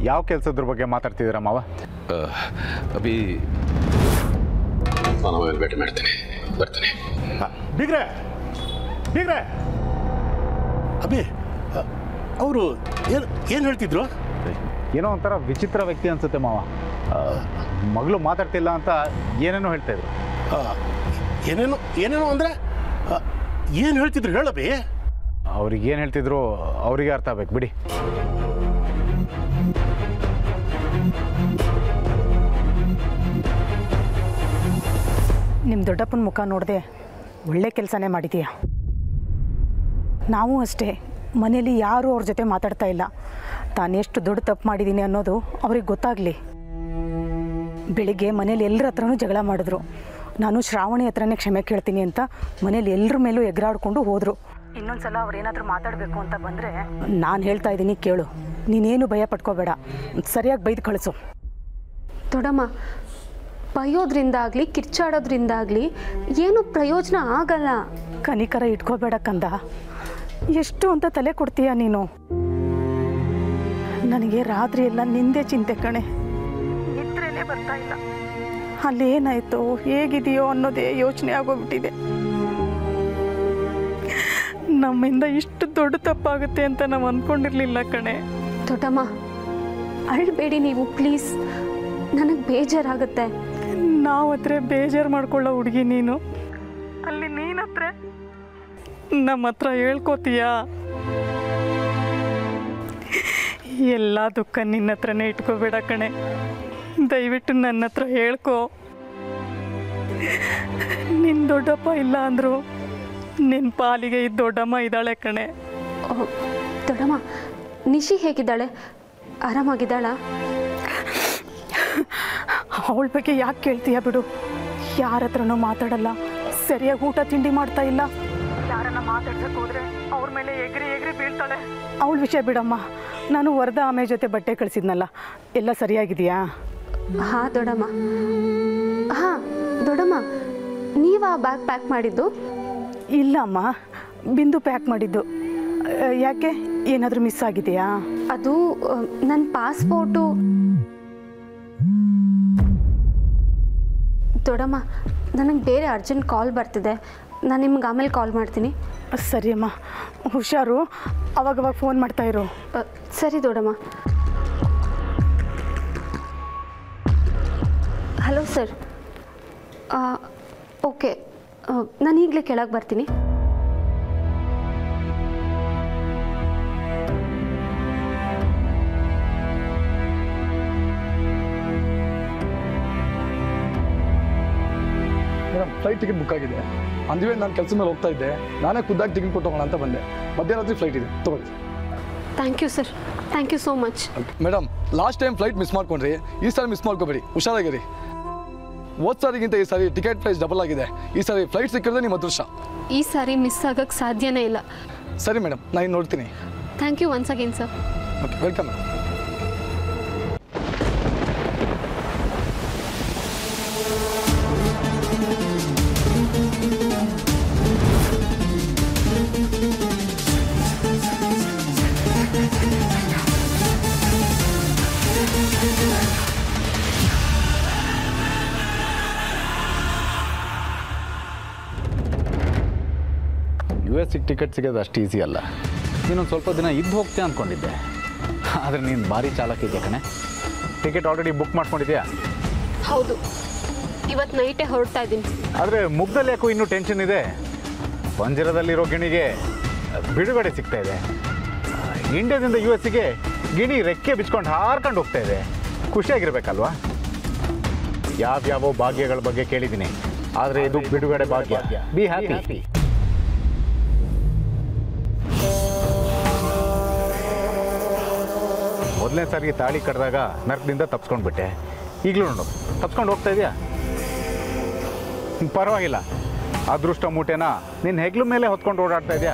ಯಾವ ಕೆಲಸದ್ರ ಬಗ್ಗೆ ಮಾತಾಡ್ತಿದ್ದೀರಾ ಮಾವ ಆ, ಅಭಿ ನಾನು ಆಮೇಲೆ ಭೇಟಿ ಮಾಡ್ತೀನಿ ಬರ್ತೀನಿ ಬಿಗ್ರೆ ಬಿಗ್ರೆ ಅಬಿ ಅವರು ಏನು ಏನು ಹೇಳ್ತಿದ್ರು ಏನೋ ಒಂಥರ ವಿಚಿತ್ರ ವ್ಯಕ್ತಿ ಅನ್ಸುತ್ತೆ ಮಾವ ಆ, ಮಗಳು ಮಾತಾಡ್ತಿಲ್ಲ ಅಂತ ಏನೇನೋ ಹೇಳ್ತಾ ಇದ್ರು ಆ, ಏನೇನು ಏನೇನು ಅಂದರೆ ಏನು ಹೇಳ್ತಿದ್ರು ಹೇಳಬಿ ಅವ್ರಿಗೆ ಏನು ಹೇಳ್ತಿದ್ರು ಅವರಿಗೆ ಅರ್ಥ ಆಗ್ಬೇಕು ಬಿಡಿ ನಿಮ್ಮ ದೊಡ್ಡಪ್ಪನ ಮುಖ ನೋಡಿದೆ ಒಳ್ಳೆ ಕೆಲಸನೇ ಮಾಡಿದೀಯ ನಾವು ಅಷ್ಟೇ ಮನೇಲಿ ಯಾರೂ ಅವ್ರ ಜೊತೆ ಮಾತಾಡ್ತಾ ಇಲ್ಲ ತಾನೆಷ್ಟು ದೊಡ್ಡ ತಪ್ಪು ಮಾಡಿದ್ದೀನಿ ಅನ್ನೋದು ಅವ್ರಿಗೆ ಗೊತ್ತಾಗಲಿ ಬೆಳಿಗ್ಗೆ ಮನೇಲಿ ಎಲ್ಲರ ಹತ್ರನೂ ಜಗಳ ಮಾಡಿದ್ರು ನಾನು ಶ್ರಾವಣಿ ಹತ್ರನೇ ಕ್ಷಮೆ ಕೇಳ್ತೀನಿ ಅಂತ ಮನೇಲಿ ಎಲ್ಲರ ಮೇಲೂ ಎಗರಾಡ್ಕೊಂಡು ಹೋದರು ಇನ್ನೊಂದ್ಸಲ ಅವ್ರೇನಾದರೂ ಮಾತಾಡಬೇಕು ಅಂತ ಬಂದರೆ ನಾನು ಹೇಳ್ತಾ ಇದ್ದೀನಿ ಕೇಳು ನೀನೇನು ಭಯ ಪಟ್ಕೋಬೇಡ ಸರಿಯಾಗಿ ಬೈದು ಕಳಿಸು ದೊಡ್ಡಮ್ಮ ಬೈಯೋದ್ರಿಂದಾಗಲಿ ಕಿರ್ಚಾಡೋದ್ರಿಂದಾಗಲಿ ಏನು ಪ್ರಯೋಜನ ಆಗಲ್ಲ ಕನಿಕರ ಇಟ್ಕೋಬೇಡ ಕಂದ ಎಷ್ಟು ಅಂತ ತಲೆ ಕೊಡ್ತೀಯ ನೀನು ನನಗೆ ರಾತ್ರಿ ಎಲ್ಲ ನಿಂದೆ ಚಿಂತೆ ಕಣೆ ನಿದ್ರೆನೇ ಬರ್ತಾ ಇಲ್ಲ ಅಲ್ಲಿ ಏನಾಯ್ತು ಹೇಗಿದೆಯೋ ಅನ್ನೋದೇ ಯೋಚನೆ ಆಗೋಗ್ಬಿಟ್ಟಿದೆ ನಮ್ಮಿಂದ ಇಷ್ಟು ದೊಡ್ಡ ತಪ್ಪಾಗುತ್ತೆ ಅಂತ ನಾವು ಅಂದ್ಕೊಂಡಿರ್ಲಿಲ್ಲ ಕಣೆ ದೊಡ್ಡಮ್ಮ ಅಳ್ಬೇಡಿ ನೀವು ಪ್ಲೀಸ್ ನನಗೆ ಬೇಜಾರಾಗುತ್ತೆ ನಾವು ಹತ್ರ ಬೇಜಾರು ಮಾಡ್ಕೊಳ್ಳೋ ಹುಡುಗಿ ನೀನು ಅಲ್ಲಿ ನೀನ ಹತ್ರ ನಮ್ಮ ಹತ್ರ ಹೇಳ್ಕೋತೀಯಾ ಎಲ್ಲ ದುಃಖ ನಿನ್ನ ಹತ್ರನೇ ಇಟ್ಕೋಬೇಡ ಕಣೆ ದಯವಿಟ್ಟು ನನ್ನ ಹತ್ರ ಹೇಳ್ಕೊ ನಿನ್ನ ದೊಡ್ಡಪ್ಪ ಇಲ್ಲ ಅಂದರು ನಿನ್ನ ಪಾಲಿಗೆ ಈ ದೊಡ್ಡಮ್ಮ ಇದ್ದಾಳೆ ಕಣೆ ಓ, ದೊಡ್ಡಮ್ಮ ನಿಶಿ ಹೇಗಿದ್ದಾಳೆ ಆರಾಮಾಗಿದ್ದಾಳಾ ಅವಳ ಬಗ್ಗೆ ಯಾಕೆ ಕೇಳ್ತೀಯ ಬಿಡು ಯಾರ ಹತ್ರನೂ ಮಾತಾಡಲ್ಲ ಸರಿಯಾಗಿ ಊಟ ತಿಂಡಿ ಮಾಡ್ತಾ ಇಲ್ಲ ಯಾರನ್ನ ಮಾತಾಡ್ಸಕ್ ಹೋದ್ರೆ ಅವ್ರ ಮೇಲೆ ಎಗ್ರಿ ಎಗ್ರಿ ಬೀಳ್ತಾಳೆ ಅವಳ ವಿಷಯ ಬಿಡಮ್ಮ ನಾನು ವರದ ಆಮೆ ಜೊತೆ ಬಟ್ಟೆ ಕಳಿಸಿದ್ನಲ್ಲ ಎಲ್ಲ ಸರಿಯಾಗಿದೆಯಾ ಹಾಂ ದೊಡ್ಡಮ್ಮ ಹಾಂ ದೊಡ್ಡಮ್ಮ ನೀವಾ ಬ್ಯಾಗ್ ಪ್ಯಾಕ್ ಮಾಡಿದ್ದು ಇಲ್ಲ ಅಮ್ಮ ಬಿಂದು ಪ್ಯಾಕ್ ಮಾಡಿದ್ದು ಆ, ಯಾಕೆ ಏನಾದರೂ ಮಿಸ್ ಆಗಿದೆಯಾ ಅದು ನನ್ನ ಪಾಸ್ಪೋರ್ಟು ದೊಡ್ಡಮ್ಮ ನನಗೆ ಬೇರೆ ಅರ್ಜೆಂಟ್ ಕಾಲ್ ಬರ್ತಿದೆ ನಾನು ನಿಮ್ಗೆ ಆಮೇಲೆ ಕಾಲ್ ಮಾಡ್ತೀನಿ ಸರಿ ಅಮ್ಮ ಹುಷಾರು ಅವಾಗವಾಗ ಫೋನ್ ಮಾಡ್ತಾ ಇರು ಅ, ಸರಿ ದೊಡ್ಡಮ್ಮ ಹಲೋ ಸರ್ ಓಕೆ ನಾನು ಈಗಲೇ ಕೆಳಗೆ ಬರ್ತೀನಿ ಮೇಡಮ್ ಫ್ಲೈಟ್ ಟಿಕೆಟ್ ಬುಕ್ ಆಗಿದೆ ಅಂದಿವೆ ನಾನು ಕೆಲಸ ಮೇಲೆ ಹೋಗ್ತಾ ಇದ್ದೆ ನಾನೇ ಖುದ್ದಾಗಿ ಟಿಕೆಟ್ ಕೊಟ್ಟು ಹೋಗೋಣ ಅಂತ ಬಂದೆ ಮಧ್ಯರಾತ್ರಿ ಫ್ಲೈಟ್ ಇದೆ ತಗೊಳ್ಳಿ thank you sir thank you so much madam last time flight miss ಮಾಡ್ಕೊಂಡ್ರಿ ಈ ಸಾರಿ ಮಿಸ್ ಮಾಡ್ಕೋಬೇಡಿ ಹುಷಾರಾಗಿರಿ ಹೋದ್ ಸಾರಿಗಿಂತ ಈ ಸಾರಿ ಟಿಕೆಟ್ ಪ್ರೈಸ್ ಡಬಲ್ ಆಗಿದೆ ಈ ಸಾರಿ ಫ್ಲೈಟ್ ಸಿಕ್ಕಿದ್ರೆ ನಿಮ್ಮ ಅದೃಷ್ಟ ಈ ಸಾರಿ ಮಿಸ್ ಆಗೋಕ್ಕೆ ಸಾಧ್ಯನೇ ಇಲ್ಲ ಸರಿ ಮೇಡಮ್ ನಾನು ಇನ್ನು ನೋಡ್ತೀನಿ thank you once again sir okay welcome madam U ಎಸ್ಸಿಗೆ ಟಿಕೆಟ್ ಸಿಗೋದು ಅಷ್ಟು ಈಸಿ ಅಲ್ಲ ನೀನೊಂದು ಸ್ವಲ್ಪ ದಿನ ಇದ್ದು ಹೋಗ್ತೀಯ ಅಂದ್ಕೊಂಡಿದ್ದೆ ಆದರೆ ನೀನು ಭಾರಿ ಚಾಲಕ ಇದೆಯಾ ಕಣೆ ಟಿಕೆಟ್ ಆಲ್ರೆಡಿ ಬುಕ್ ಮಾಡ್ಕೊಂಡಿದ್ಯಾ ಹೌದು ಇವತ್ತು ನೈಟೇ ಹೊರಡ್ತಾ ಇದ್ದೀನಿ ಆದರೆ ಮುಗ್ದಲ್ಲಿ ಯಾಕೋ ಇನ್ನೂ ಟೆನ್ಷನ್ ಇದೆ ಪಂಜರದಲ್ಲಿರೋ ಗಿಣಿಗೆ ಬಿಡುಗಡೆ ಸಿಗ್ತಾ ಇದೆ ಇಂಡಿಯಾದಿಂದ ಯು ಎಸ್ಸಿಗೆ ಗಿಣಿ ರೆಕ್ಕೆ ಬಿಚ್ಕೊಂಡು ಹಾರ್ಕೊಂಡು ಹೋಗ್ತಾ ಇದೆ ಖುಷಿಯಾಗಿರ್ಬೇಕಲ್ವಾ ಯಾವ್ಯಾವ ಭಾಗ್ಯಗಳ ಬಗ್ಗೆ ಕೇಳಿದ್ದೀನಿ ಆದರೆ ಇದು ಬಿಡುಗಡೆ ಭಾಗ್ಯ ಬಿ ಹ್ಯಾಪಿ ಮೊದಲನೇ ಸಾರಿಗೆ ತಾಳಿ ಕಟ್ಟಿದಾಗ ನರ್ಕದಿಂದ ತಪ್ಸ್ಕೊಂಡ್ಬಿಟ್ಟೆ ಈಗಲೂ ನೋಡು ತಪ್ಸ್ಕೊಂಡು ಹೋಗ್ತಾ ಇದೆಯಾ ಪರವಾಗಿಲ್ಲ ಅದೃಷ್ಟ ಮೂಟೆನ ನಿನ್ನ ಹೆಗ್ಲು ಮೇಲೆ ಹೊತ್ಕೊಂಡು ಓಡಾಡ್ತಾ ಇದೆಯಾ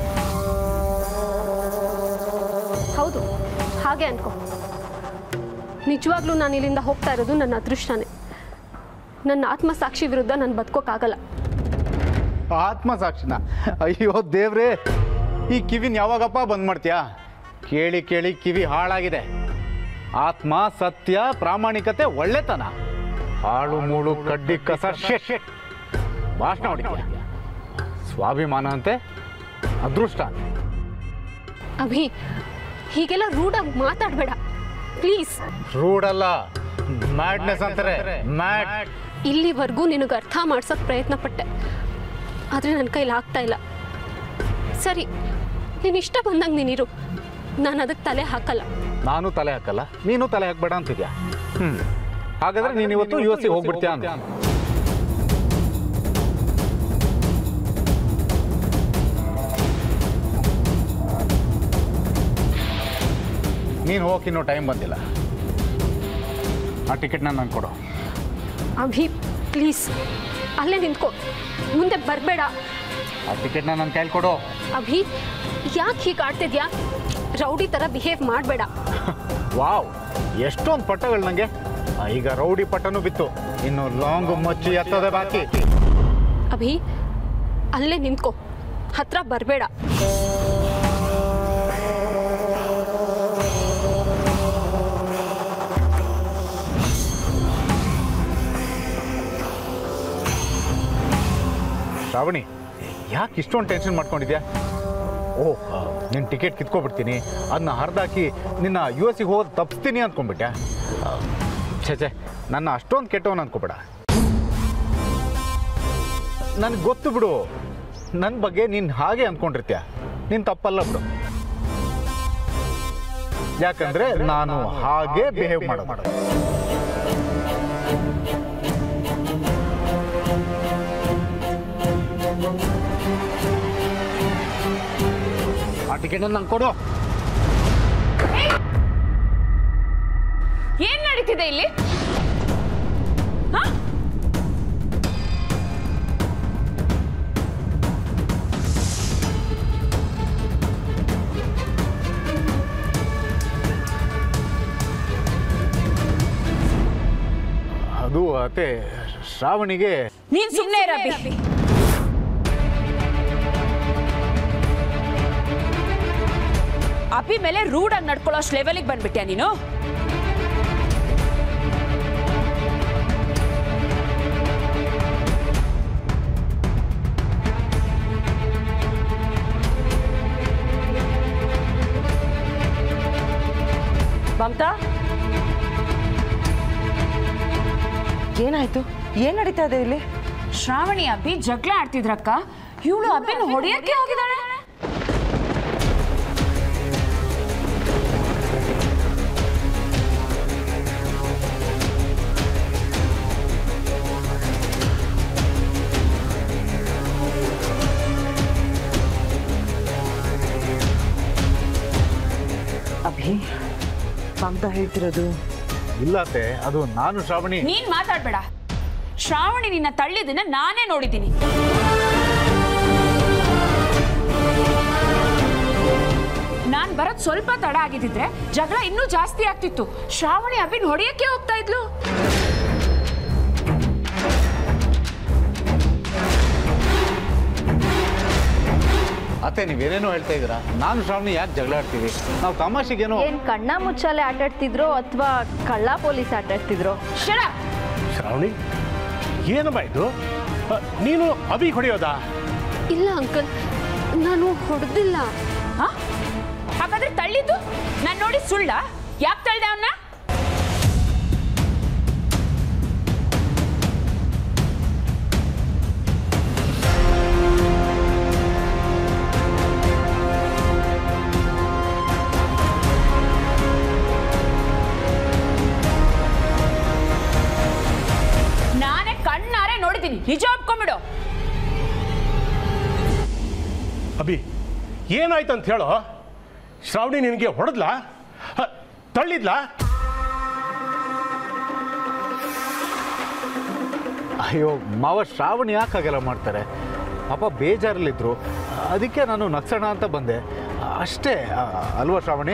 ಹೌದು ಹಾಗೆ ಅನ್ಕೋ ನಿಜವಾಗ್ಲೂ ನಾನು ಇಲ್ಲಿಂದ ಹೋಗ್ತಾ ಇರೋದು ನನ್ನ ಅದೃಷ್ಟನೇ ನನ್ನ ಆತ್ಮಸಾಕ್ಷಿ ವಿರುದ್ಧ ನಾನು ಬದುಕೋಕ್ಕಾಗಲ್ಲ ಆತ್ಮಸಾಕ್ಷಿನ ಅಯ್ಯೋ ದೇವ್ರೇ ಈ ಕಿವಿನ ಯಾವಾಗಪ್ಪ ಬಂದ್ ಮಾಡ್ತೀಯಾ ಕೇಳಿ ಕೇಳಿ ಕಿವಿ ಹಾಳಾಗಿದೆ ಆತ್ಮ ಸತ್ಯ ಪ್ರಾಮಾಣಿಕತೆ ಒಳ್ಳೆತನ ಹಾಳು ಮೂಳು ಕಡ್ಡಿ ಕಸ ಶೆಟ್ ಶೆಟ್ ಭಾಷಣ ಹೊಡಿತೀಯ ಸ್ವಾಭಿಮಾನ ಅಂತೆ ಅದೃಷ್ಟ ಅಂತೆ ಅಭಿ ಹೀಗೆಲ್ಲ ರೂಢಾಗಿ ಮಾತಾಡಬೇಡ ಪ್ಲೀಸ್ ರೂಡ್ ಅಲ್ಲ ಮ್ಯಾಡ್ನೆಸ್ ಅಂತಾರೆ ಮ್ಯಾಡ್ ಇಲ್ಲಿವರೆಗೂ ನಿನಗೆ ಅರ್ಥ ಮಾಡ್ಸೋಕ್ಕೆ ಪ್ರಯತ್ನ ಪಟ್ಟೆ ಆದರೆ ನನ್ನ ಕೈಲಿ ಆಗ್ತಾ ಇಲ್ಲ ಸರಿ ನೀನು ಇಷ್ಟ ಬಂದಂಗೆ ನೀನಿರು ನಾನು ಅದಕ್ಕೆ ತಲೆ ಹಾಕಲ್ಲ ನಾನು ತಲೆ ಹಾಕಲ್ಲ ನೀನು ತಲೆ ಹಾಕ್ಬೇಡ ಅಂತಿದ್ಯಾ ಹ್ಮ್ ಹಾಗಾದ್ರೆ ನೀನು ಇವತ್ತು ಯು ಎಸ್ ಹೋಗ್ಬಿಡ್ತೀಯ ಅಂತ ನೀನು ಹೋಗಕ್ಕೆ ಇನ್ನೂ ಟೈಮ್ ಬಂದಿಲ್ಲ ಆ ಟಿಕೆಟ್ನ ನಾನು ಕೊಡು ಅಭಿ ಪ್ಲೀಸ್ ಅಲ್ಲೇ ನಿಂತ್ಕೋ ಮುಂದೆ ಬರಬೇಡ ಆ ಟಿಕೆಟ್ನ ನನ್ನ ಕೈಲಿ ಕೊಡು ಅಭಿ ಯಾಕೆ ಹೀಗೆ ಆಡ್ತಿದ್ಯಾ ರೌಡಿ ಥರ ಬಿಹೇವ್ ಮಾಡಬೇಡ ವಾವ್ ಎಷ್ಟೊಂದು ಪಟ್ಟಗಳು ನನಗೆ ಈಗ ರೌಡಿ ಪಟ್ಟನೂ ಬಿತ್ತು ಇನ್ನು ಲಾಂಗ್ ಮಚ್ಚಿ ಎತ್ತದ ಬಾಕಿ ಅಭಿ ಅಲ್ಲೇ ನಿಂತ್ಕೋ ಹತ್ರ ಬರಬೇಡ ಶ್ರಾವಣಿ ಯಾಕೆ ಇಷ್ಟೊಂದು ಟೆನ್ಷನ್ ಮಾಡ್ಕೊಂಡಿದ್ಯಾ ಓಹ್ ನಿನ್ನ ಟಿಕೆಟ್ ಕಿತ್ಕೊಬಿಡ್ತೀನಿ ಅದನ್ನ ಹರಿದಾಕಿ ನಿನ್ನ ಯು ಎಸ್ಸಿಗೆ ಹೋಗಿ ತಪ್ಪಿಸ್ತೀನಿ ಅಂದ್ಕೊಂಡ್ಬಿಟ್ಟೆ ಛೇ ಛೇ ನನ್ನ ಅಷ್ಟೊಂದು ಕೆಟ್ಟವನು ಅಂದ್ಕೊಬೇಡ ನನಗೆ ಗೊತ್ತು ಬಿಡು ನನ್ನ ಬಗ್ಗೆ ನೀನು ಹಾಗೆ ಅಂದ್ಕೊಂಡಿರ್ತೀಯ ನೀನು ತಪ್ಪಲ್ಲ ಬಿಡು ಯಾಕಂದ್ರೆ ನಾನು ಹಾಗೆ ಬಿಹೇವ್ ಮಾಡೋದು ಆ ಟಿಕೆಟ್ ನಂಗೆ ಕೊಡು ಏನ್ ನಡೀತಿದೆ ಇಲ್ಲಿ ಹ? ಅದು ಅತ್ತೆ ಶ್ರಾವಣಿಗೆ ನೀನ್ ಸುಮ್ನೆ ಇರ ಅಭಿ ಅಭಿ ಮೇಲೆ ರೂಡ್ ಆಗಿ ನಡ್ಕೊಳ್ಳೋ ಅಷ್ಟು ಲೆವೆಲಿಗೆ ಬಂದ್ಬಿಟ್ಯಾ ನೀನು ಮಮತಾ ಏನಾಯ್ತು ಏನ್ ನಡೀತಾ ಇದೆ ಇಲ್ಲಿ ಶ್ರಾವಣಿ ಅಭಿ ಜಗಳ ಆಡ್ತಿದ್ರಕ್ಕ ಇವಳು ಅಭಿನ ಹೊಡೆಯಕ್ಕೆ ಹೋಗಿದ್ದಾಳೆ ಅಭಿ ಮಮತಾ ಹೇಳ್ತಿರೋದು ಇಲ್ಲ ಅತ್ತೆ ಅದು ನಾನು ಶ್ರಾವಣಿ ನೀನ್ ಮಾತಾಡ್ಬೇಡ ಶ್ರಾವಣಿ ನಿನ್ನ ತಳ್ಳಿದನ್ನ ನಾನೇ ನೋಡಿದ್ದೀನಿ ನಾನ್ ಬರೋದ್ ಸ್ವಲ್ಪ ತಡ ಆಗಿದ್ದಿದ್ರೆ ಜಗಳ ಇನ್ನೂ ಜಾಸ್ತಿ ಆಗ್ತಿತ್ತು ಶ್ರಾವಣಿ ಅಭಿನ್ ಹೊಡೆಯಕ್ಕೆ ಹೋಗ್ತಾ ಇದ್ಲು ಅತ್ತೆ ನೀವೇನೇನೋ ಹೇಳ್ತಾ ಇದ್ದೀರಾ ನಾನು ಶ್ರಾವಣಿ ಯಾಕೆ ಜಗಳ ಆಡ್ತೀವಿ ನಾವು ತಮಾಷೆಗೇನೋ ಏನ್ ಕಣ್ಣ ಮುಚ್ಚಾಲೆ ಆಟಾಡ್ತಿದ್ರೋ ಅಥವಾ ಕಳ್ಳ ಪೊಲೀಸ್ ಆಟಾಡ್ತಿದ್ರೋ ಶರ ಶ್ರಾವಣಿ ಏನಮ್ಮ ಇದು ಅ, ನೀನು ಅಭಿ ಹೊಡೆಯೋದಾ ಇಲ್ಲ ಅಂಕಲ್ ನಾನು ಹೊಡೆದಿಲ್ಲ ಹಾಗಾದ್ರೆ ತಳ್ಳಿದ್ದು ನಾನ್ ನೋಡಿ ಸುಳ್ಳ ಯಾಕೆ ತಳ್ದೆ ಅವನ್ನ ನಾನೇ ಕಣ್ಣಾರೆ ನೋಡಿದ್ದೀನಿ ನಿಜ ಒಪ್ಕೊಂಡ್ಬಿಡು ಅಭಿ ಏನಾಯ್ತು ಅಂತ ಹೇಳೋ ಶ್ರಾವಣಿ ನಿನಗೆ ಹೊಡೆದ್ಲಾ ಅ, ತಳ್ಳಿದ್ಲಾ ಅಯ್ಯೋ ಮಾವ ಶ್ರಾವಣಿ ಯಾಕೆ ಹಾಗೆಲ್ಲ ಮಾಡ್ತಾರೆ ಪಾಪ ಬೇಜಾರಲ್ಲಿದ್ರು ಅದಕ್ಕೆ ನಾನು ನಗ್ಸೋಣ ಅಂತ ಬಂದೆ ಅಷ್ಟೇ ಆ, ಅಲ್ವಾ ಶ್ರಾವಣಿ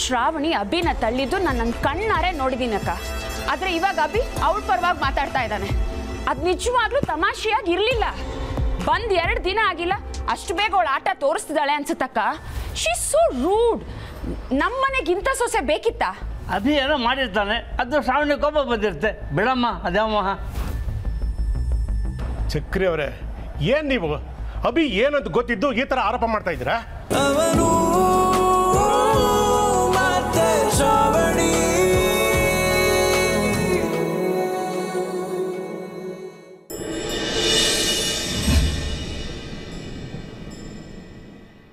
ಶ್ರಾವಣಿ ಅಭಿನ ತಳ್ಳಿದ್ದು ನಾನು ನನ್ನ ಕಣ್ಣಾರೆ ನೋಡಿದ್ದೀನಕ್ಕ ಆದರೆ ಇವಾಗ ಅಭಿ ಅವಳ ಪರವಾಗಿ ಮಾತಾಡ್ತಾ ಇದ್ದಾನೆ ಅದು ನಿಜವಾಗ್ಲೂ ತಮಾಷೆಯಾಗಿ ಇರಲಿಲ್ಲ ಬಂದ್ ಎರಡು ದಿನ ಆಗಿಲ್ಲ ಅಷ್ಟು ಬೇಗ ಅವಳ ಆಟ ತೋರಿಸ್ತಿದ್ದಾಳೆ ಅನ್ಸುತ್ತಕ್ಕ ಶಿ ಸೋ ರೂಡ್ ನಮ್ಮನೆಗಿಂತ ಸೊಸೆ ಬೇಕಿತ್ತಾ ಅಭಿ ಏನೋ ಮಾಡಿರ್ತಾನೆ ಅದು ಶ್ರಾವಣಿ ಕೋಪ ಬಂದಿರುತ್ತೆ ಬಿಡಮ್ಮ ಅದ್ಯಾವ ಚಕ್ರಿ ಅವರೇ ಏನು ನೀವು ಅಭಿ ಏನಂತ ಗೊತ್ತಿದ್ದು ಈ ಥರ ಆರೋಪ ಮಾಡ್ತಾ ಇದ್ದೀರಾ